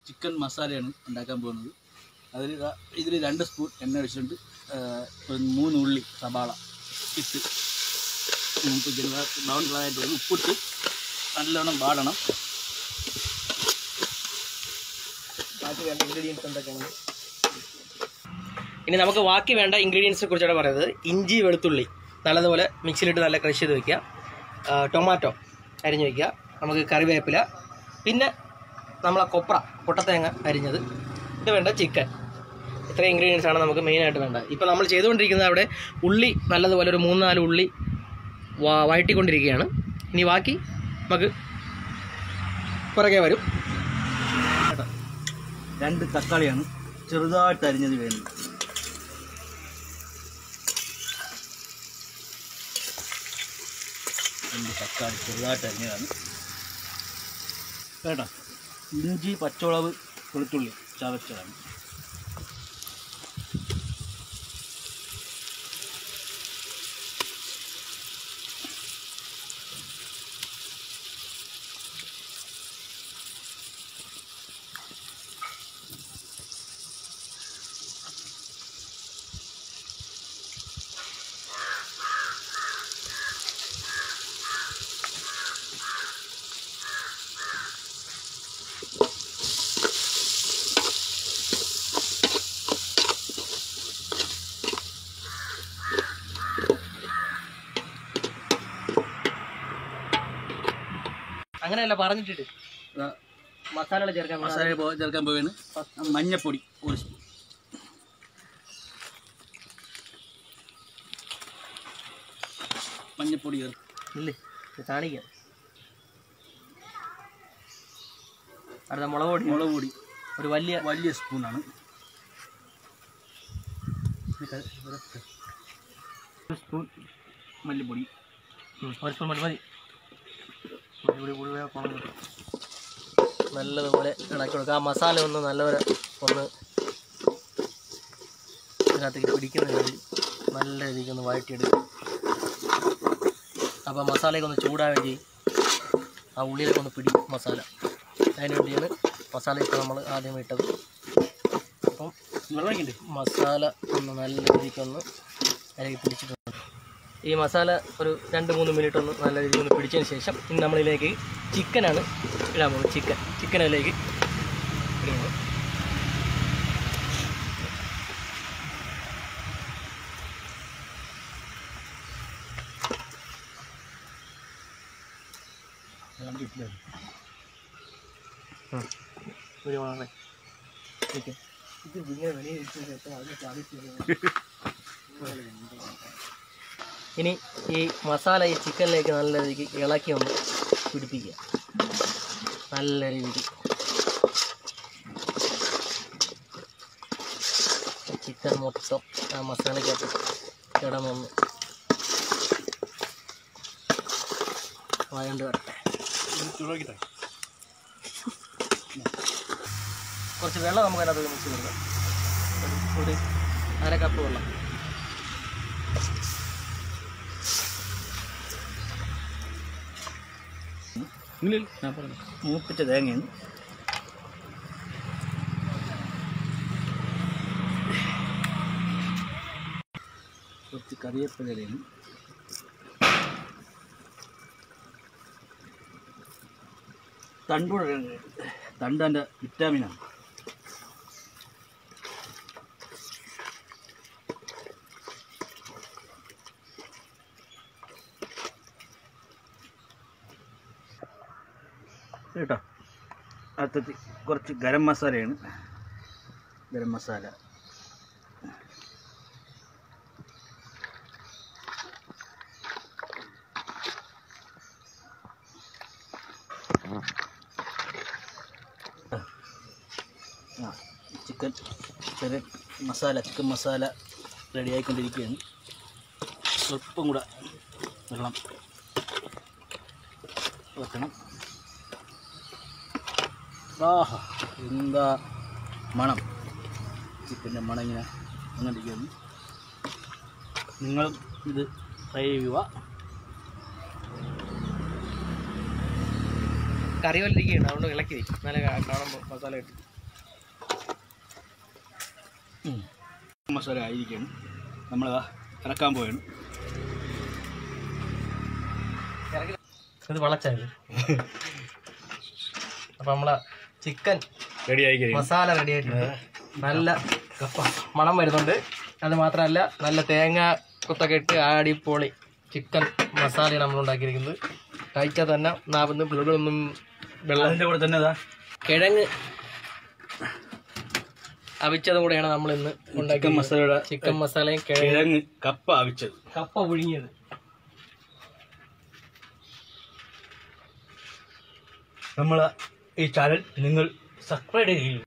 Chicken മസാലയാണ് ഉണ്ടാക്കാൻ പോകുന്നത് അതിൽ ഇതിൽ രണ്ട് സ്പൂൺ എണ്ണ ഒഴിച്ചിട്ടുണ്ട് ആ, ഒരു മൂന്ന് ഉള്ളി സവാള ഇട്ട് നമുക്ക് ചെറുതാ ബ്രൗൺ കളറായിട്ട് വരും ഉപ്പിട്ട് നല്ലോണം വാടണം ബാക്കി വേണ്ട ഇൻഗ്രീഡിയൻസ് എന്തൊക്കെയാണ് ഇനി നമുക്ക് ബാക്കി വേണ്ട ഇൻഗ്രീഡിയൻസിനെ കുറിച്ചാണ് പറയുന്നത് ഇഞ്ചി വെളുത്തുള്ളി നല്ലതുപോലെ മിക്സിയിലിട്ട് നല്ല ക്രഷ് ചെയ്ത് വെക്കുക ആ, ടൊമാറ്റോ അരിഞ്ഞ് വെക്കുക നമുക്ക് കറിവേപ്പില പിന്നെ നമ്മളെ കൊപ്ര പൊട്ടത്തേങ്ങ അരിഞ്ഞത് ഇത് വേണ്ട ചിക്കൻ ഇത്രയും ഇൻഗ്രീഡിയൻസ് ആണ് നമുക്ക് മെയിനായിട്ട് വേണ്ടത് ഇപ്പോൾ നമ്മൾ ചെയ്തുകൊണ്ടിരിക്കുന്നത് അവിടെ ഉള്ളി നല്ലതുപോലെ ഒരു മൂന്ന് നാല് ഉള്ളി വാ- വഴറ്റിക്കൊണ്ടിരിക്കുകയാണ് ഇനി ബാക്കി നമുക്ക് പുറകെ വരും രണ്ട് തക്കാളിയാണ് ചെറുതായിട്ട് അരിഞ്ഞത് വേണം രണ്ട് തക്കാളി ചെറുതായിട്ട് അരിഞ്ഞതാണ് കേട്ടോ ഇഞ്ചി പച്ചമുളക് വെളുത്തുള്ളി ചതച്ചതാണ് അങ്ങനെയല്ല പറഞ്ഞിട്ടിട്ട് മസാലകൾ ചേർക്കാൻ മസാല പോ- ചേർക്കാൻ പോവുകയാണ് മഞ്ഞപ്പൊടി ഒരു സ്പൂൺ മഞ്ഞപ്പൊടി ചേർക്കും ഇല്ലേ ഇത് കാണിക്കാം അടുത്ത മുളക് പൊടി മുളക് പൊടി ഒരു വലിയ വലിയ സ്പൂണാണ് ഒരു സ്പൂൺ മല്ലിപ്പൊടി ഉം, ഒരു സ്പൂൺ മതി മതി മല്ലിപ്പൊടി കൂടി വേഗം പോകാൻ പറ്റും. നല്ലതുപോലെ ഇളക്കി കൊടുക്കുക ആ മസാല ഒന്ന് നല്ലപോലെ ഒന്ന് ഇതിനകത്തേക്ക് പിടിക്കുന്ന രീതിയിൽ നല്ല രീതിക്ക് ഒന്ന് വഴറ്റിയെടുക്കും അപ്പോൾ മസാലയൊക്കെ ഒന്ന് ചൂടാവുകയും ചെയ്യും ആ ഉള്ളിയിലൊക്കെ ഒന്ന് പിടിക്കും മസാല അതിന് വേണ്ടിയാണ് മസാല ഇപ്പോൾ നമ്മൾ ആദ്യം ഇട്ടത് അപ്പം വെള്ളം ഒഴിക്കണ്ടേ മസാല ഒന്ന് നല്ല രീതിക്കൊന്ന് അതിലേക്ക് പിടിച്ചിട്ടുണ്ട് ഈ മസാല ഒരു രണ്ട് മൂന്ന് മിനിറ്റ് ഒന്ന് നല്ല രീതിക്ക് ഒന്ന് പിടിച്ചതിന് ശേഷം ഇനി നമ്മളിതിലേക്ക് ചിക്കനാണ് ഇടാൻ പോകുന്നത് ചിക്കൻ ചിക്കൻ അതിലേക്ക് ഇടുന്നത് ഉം. ഒരു വളരെ ചിക്കൻ ഇത് ഇങ്ങനെ വെളിയിൽ ഇട്ട് വെച്ചാൽ അതിന് സാധിച്ചില്ല ഇനി ഈ മസാല ഈ ചിക്കനിലേക്ക് നല്ല രീതിക്ക് ഇളക്കി ഒന്ന് പിടിപ്പിക്കുക നല്ല രീതിക്ക് ചിക്കൻ മൊത്തം ആ മസാലയ്ക്കകത്ത് കിടന്നൊന്ന് വഴണ്ട് വരട്ടെ ചൂടാക്കിട്ടെ കുറച്ച് വെള്ളം നമുക്ക് അതിനകത്ത് മിക്സ് കൊടുക്കാം ഒരു- ഒരു അര കപ്പ് വെള്ളം ഞാൻ പറഞ്ഞു മൂപ്പിച്ച തേങ്ങയാണ് കുറച്ച് കറിവേപ്പിലയാണ് തണ്ടൂടെ തണ്ട് എൻ്റെ വിറ്റാമിനാണ് കേട്ടോ അടുത്തത് കുറച്ച് ഗരം മസാലയാണ് ഗരം മസാല ആ ചിക്കൻ ചെറിയ മസാല ചിക്കൻ മസാല റെഡിയായിക്കൊണ്ടിരിക്കുകയാണ് സ്വല്പം കൂടെ വെള്ളം വെക്കണം ആഹാ എന്താ മണം ചിക്കൻ്റെ മണം ഇങ്ങനെ വന്നിരിക്കുന്നു നിങ്ങളും ഇത് ട്രൈ ചെയ്യുക കറി വല്ലിരിക്കുകയാണ് അതുകൊണ്ട് ഇളക്കി വയ്ക്കും നല്ല കാണുമ്പോൾ മസാല കിട്ടും മസാല ആയിരിക്കണം നമ്മളതാ ഇറക്കാൻ പോയാണ് ഇത് വളച്ചത് അപ്പൊ നമ്മളെ ചിക്കൻ റെഡി ആയി കഴിയും മസാല റെഡി ആയിട്ടുണ്ട് നല്ല മണം വരുന്നുണ്ട് അത് മാത്രമല്ല നല്ല തേങ്ങ കുത്തൊക്കെ ഇട്ട് ആടിപ്പൊളി ചിക്കൻ മസാലയാണ് നമ്മൾ ഉണ്ടാക്കിയിരിക്കുന്നത് കഴിച്ചാൽ തന്നെ നാവിന്ന് പിള്ളേരൊന്നും വെള്ളം അതിൻ്റെ കൂടെ തന്നെ അതാ കിഴങ്ങ് അവിച്ചതും കൂടെയാണ് നമ്മൾ ഇന്ന് ചിക്കൻ ഉണ്ടാക്കിയത് മസാലയുടെ ചിക്കൻ മസാലയും കിഴങ്ങ് കിഴങ്ങ് കപ്പ ആവിച്ചത് കപ്പ പുഴുങ്ങിയത് നമ്മൾ ഈ ചാനൽ നിങ്ങൾ സബ്സ്ക്രൈബ് ചെയ്യും